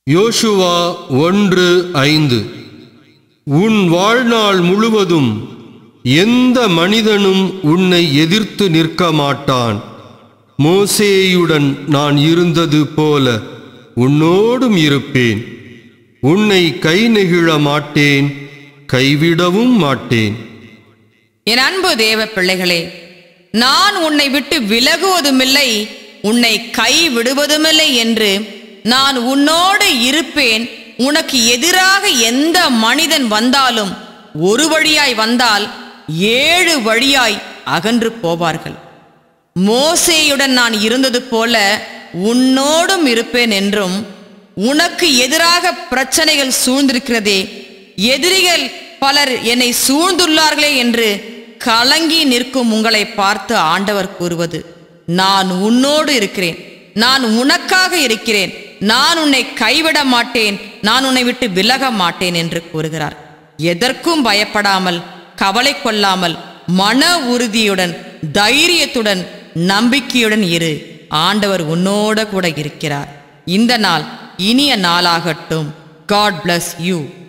யோசுவா ஒன்று ஐந்து உன் வாழ்நாள் முழுவதும் எந்த மனிதனும் உன்னை எதிர்த்து நிற்க மாட்டான் மோசேயுடன் நான் இருந்தது போல உன்னோடும் இருப்பேன் உன்னை கை நெகிழ மாட்டேன் கைவிடவும் மாட்டேன் என் அன்பு தேவ பிள்ளைகளே நான் உன்னை விட்டு விலகுவதுமில்லை உன்னை கை விடுவதுமில்லை என்று நான் உன்னோடு இருப்பேன் உனக்கு எதிராக எந்த மனிதன் வந்தாலும் ஒரு வழியாய் வந்தால் ஏழு வழியாய் அகன்று போவார்கள் மோசேயுடன் நான் இருந்தது போல உன்னோடும் இருப்பேன் என்றும் உனக்கு எதிராக பிரச்சனைகள் சூழ்ந்திருக்கிறதே எதிரிகள் பலர் என்னை சூழ்ந்துள்ளார்களே என்று கலங்கி நிற்கும் உங்களை பார்த்து ஆண்டவர் கூறுவது நான் உன்னோடு இருக்கிறேன் நான் உனக்காக இருக்கிறேன் நான் உன்னை கைவிட மாட்டேன் நான் உன்னை விட்டு விலக மாட்டேன் என்று கூறுகிறார் எதற்கும் பயப்படாமல் கவலை கொள்ளாமல் மன உறுதியுடன் தைரியத்துடன் நம்பிக்கையுடன் இரு ஆண்டவர் உன்னோட கூட இருக்கிறார் இந்த நாள் இனிய நாளாகட்டும் காட் bless யூ